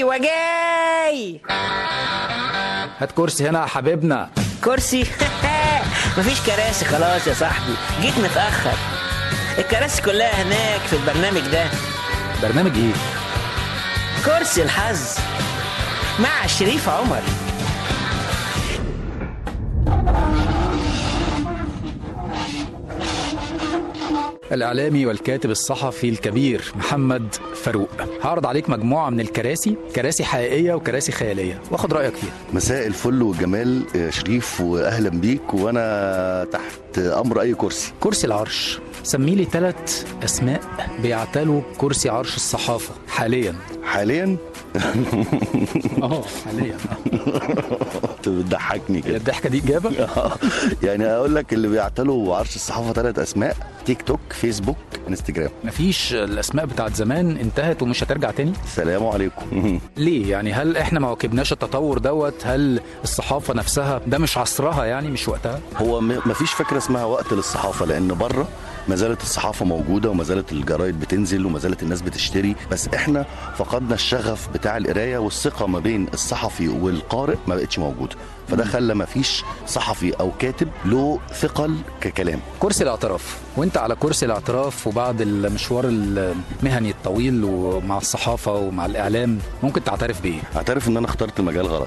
ايوه جاي هات كرسي هنا يا حبيبنا كرسي مفيش كراسي خلاص يا صاحبي جيت متاخر الكراسي كلها هناك في البرنامج ده برنامج ايه كرسي الحظ مع شريف عمر الإعلامي والكاتب الصحفي الكبير محمد فاروق هعرض عليك مجموعة من الكراسي كراسي حقيقية وكراسي خيالية واخد رأيك فيها مساء الفل والجمال يا شريف واهلا بيك وانا تحت امر اي كرسي كرسي العرش سمي لي ثلاث أسماء بيعتلوا كرسي عرش الصحافة حاليا حاليا اه حاليا انت بتضحكني هي كده الضحكة دي إجابة يعني اقول لك اللي بيعتلوا عرش الصحافه ثلاث اسماء تيك توك فيسبوك انستجرام مفيش الأسماء بتاعت زمان انتهت ومش هترجع تاني السلام عليكم ليه يعني هل احنا ما واكبناش التطور دوت هل الصحافة نفسها ده مش عصرها يعني مش وقتها هو م- مفيش فكره اسمها وقت للصحافه لان بره ما زالت الصحافه موجوده وما زالت الجرايد بتنزل وما زالت الناس بتشتري بس احنا فقدنا الشغف بتاع القرايه والثقه ما بين الصحفي والقارئ ما بقتش موجوده فده خلى ما فيش صحفي او كاتب له ثقل ككلام كرسي الاعتراف وانت على كرسي الاعتراف وبعد المشوار المهني الطويل ومع الصحافة ومع الإعلام ممكن تعترف بإيه؟ اعترف ان انا اخترت المجال غلط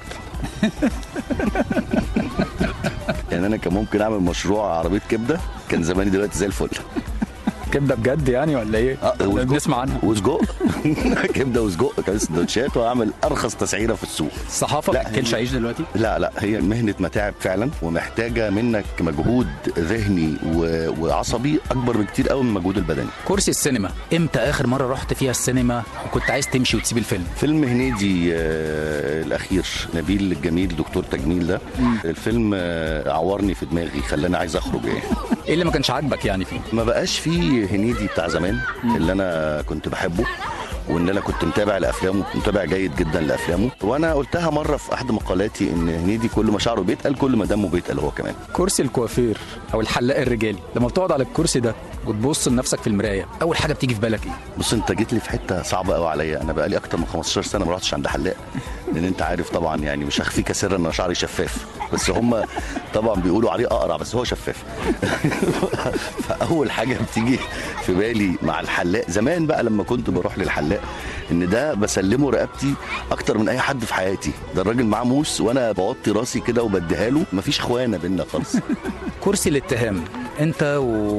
يعني انا كان ممكن اعمل مشروع عربيه كبده كان زماني دلوقتي زي الفل كبدة بجد يعني ولا إيه؟ اه إحنا بنسمع عنها وسجق كبده وسجق كمان سندوتشات واعمل ارخص تسعيره في السوق الصحافة ما لا، بتاكلش عيش دلوقتي؟ لا لا هي مهنه متاعب فعلا ومحتاجه منك مجهود ذهني و... وعصبي اكبر بكتير قوي من المجهود البدني كرسي السينما امتى آخر مرة رحت فيها السينما وكنت عايز تمشي وتسيب الفيلم؟ فيلم هنيدي آه، الاخير نبيل الجميل دكتور تجميل ده الفيلم آه، عورني في دماغي خلاني عايز اخرج يعني إيه اللي ما كانش عاجبك يعني فيه؟ ما بقاش فيه هنيدي بتاع زمان اللي انا كنت بحبه وان انا كنت متابع لافلامه متابع جيد جدا لافلامه وانا قلتها مره في احد مقالاتي ان هنيدي كل ما شعره بيتقل كل ما دمه بيتقل هو كمان كرسي الكوافير أو الحلاق الرجالي لما بتقعد على الكرسي ده وتبص لنفسك في المراية أول حاجة بتيجي في بالك إيه؟ بص انت جيت لي في حته صعبه قوي عليا انا بقالي اكتر من 15 سنه ما رحتش عند حلاق لان انت عارف طبعا يعني مش هخفيك سرا ان أنا شعري شفاف بس هم طبعا بيقولوا عليه اقرع بس هو شفاف فاول حاجه بتيجي في بالي مع الحلاق زمان بقى لما كنت بروح للحلاق ان ده بسلمه رقبتي اكتر من اي حد في حياتي ده الراجل معاه موس وانا بوطي راسي كده وبديها له مفيش خوانه بينا خالص كرسي الاتهام انت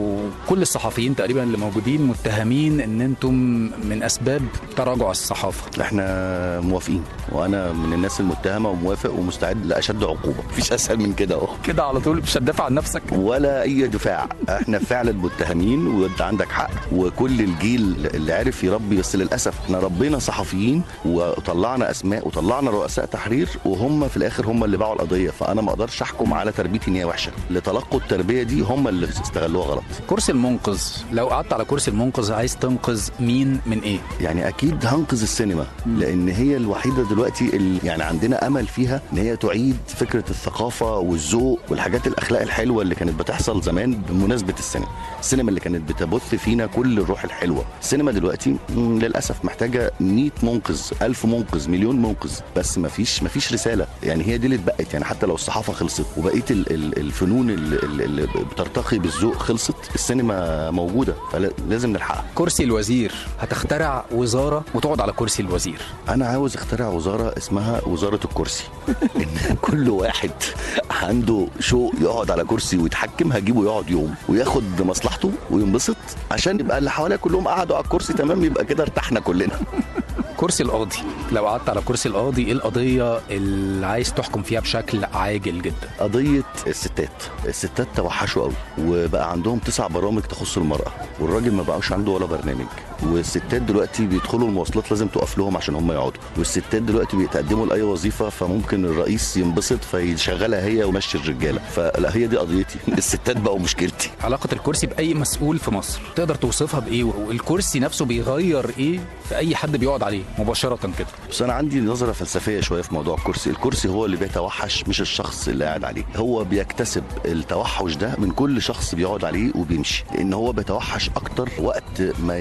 وكل الصحفيين تقريبا اللي موجودين متهمين ان انتم من اسباب تراجع الصحافه احنا موافقين وانا من الناس المتهمه وموافق ومستعد لاشد عقوبه مفيش اسهل من كده اهو كده على طول مش هتدافع عن نفسك ولا اي دفاع احنا فعلا متهمين وانت عندك حق وكل الجيل اللي عرف يربي بس للاسف احنا ربينا صحفيين وطلعنا اسماء وطلعنا رؤساء تحرير وهم في الاخر هم اللي باعوا القضيه فانا ما اقدرش احكم على تربيتي ان هي وحشه اللي تلقوا التربيه دي هم اللي استغلوها غلط كرسي المنقذ لو قعدت على كرسي المنقذ عايز تنقذ مين من ايه يعني اكيد هنقذ السينما لان هي الوحيده دلوقتي اللي يعني عندنا امل فيها ان هي تعيد فكره الثقافه والذوق والحاجات الاخلاق الحلوه اللي كانت بتحصل زمان بمناسبه السينما السينما اللي كانت بتبث فينا كل الروح الحلوه السينما دلوقتي مم، للاسف محتاجه 100 منقذ 1000 منقذ مليون منقذ بس مفيش مفيش رساله يعني هي دي اللي اتبقت يعني حتى لو الصحافه خلصت وبقيه ال- ال- الفنون اللي, اللي بترتقي بالذوق خلصت السينما موجوده فلازم نلحقها كرسي الوزير هتخترع وزاره وتقعد على كرسي الوزير انا عاوز اخترع وزاره اسمها وزاره الكرسي ان كل واحد عنده شوق يقعد على كرسي ويتحكم هجيبه يقعد يوم وياخد مصلحته وينبسط عشان يبقى اللي حواليه كلهم قعدوا على الكرسي تمام يبقى كده ارتحنا كلنا كرسي القاضي لو قعدت على كرسي القاضي ايه القضيه اللي عايز تحكم فيها بشكل عاجل جدا قضيه الستات الستات توحشوا قوي وبقى عندهم تسع برامج تخص المراه والراجل ما بقاش عنده ولا برنامج والستات دلوقتي بيدخلوا المواصلات لازم تقف لهم عشان هم يقعدوا والستات دلوقتي بيتقدموا لاي وظيفه فممكن الرئيس ينبسط فيشغلها هي ويمشي الرجاله فلا هي دي قضيتي الستات بقوا مشكلتي علاقه الكرسي باي مسؤول في مصر تقدر توصفها بايه والكرسي نفسه بيغير ايه في اي حد بيقعد عليه مباشره كده بس انا عندي نظره فلسفيه شويه في موضوع الكرسي الكرسي هو اللي بيتوحش مش الشخص اللي قاعد عليه هو بيكتسب التوحش ده من كل شخص بيقعد عليه وبيمشي لان هو بيتوحش اكتر وقت ما يحس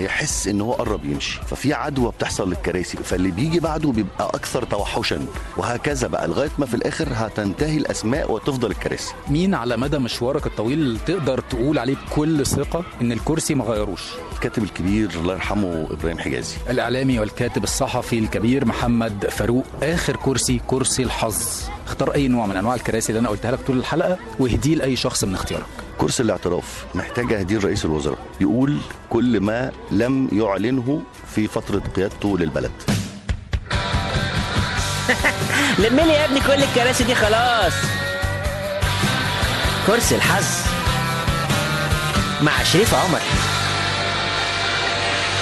حاسس ان هو قرب يمشي ففي عدوى بتحصل للكراسي فاللي بيجي بعده بيبقى اكثر توحشا وهكذا بقى لغايه ما في الاخر هتنتهي الاسماء وتفضل الكراسي مين على مدى مشوارك الطويل تقدر تقول عليه بكل ثقه ان الكرسي ما غيروش الكاتب الكبير الله يرحمه ابراهيم حجازي الاعلامي والكاتب الصحفي الكبير محمد فاروق اخر كرسي كرسي الحظ اختار اي نوع من انواع الكراسي اللي انا قلتها لك طول الحلقه واهديه لاي شخص من اختيارك كرسي الاعتراف محتاج اهديه رئيس الوزراء يقول كل ما لم يعلنه في فتره قيادته للبلد لم لي يا ابني كل الكراسي دي خلاص كرسي الحظ مع شريف عمر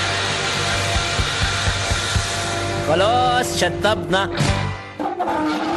خلاص شطبنا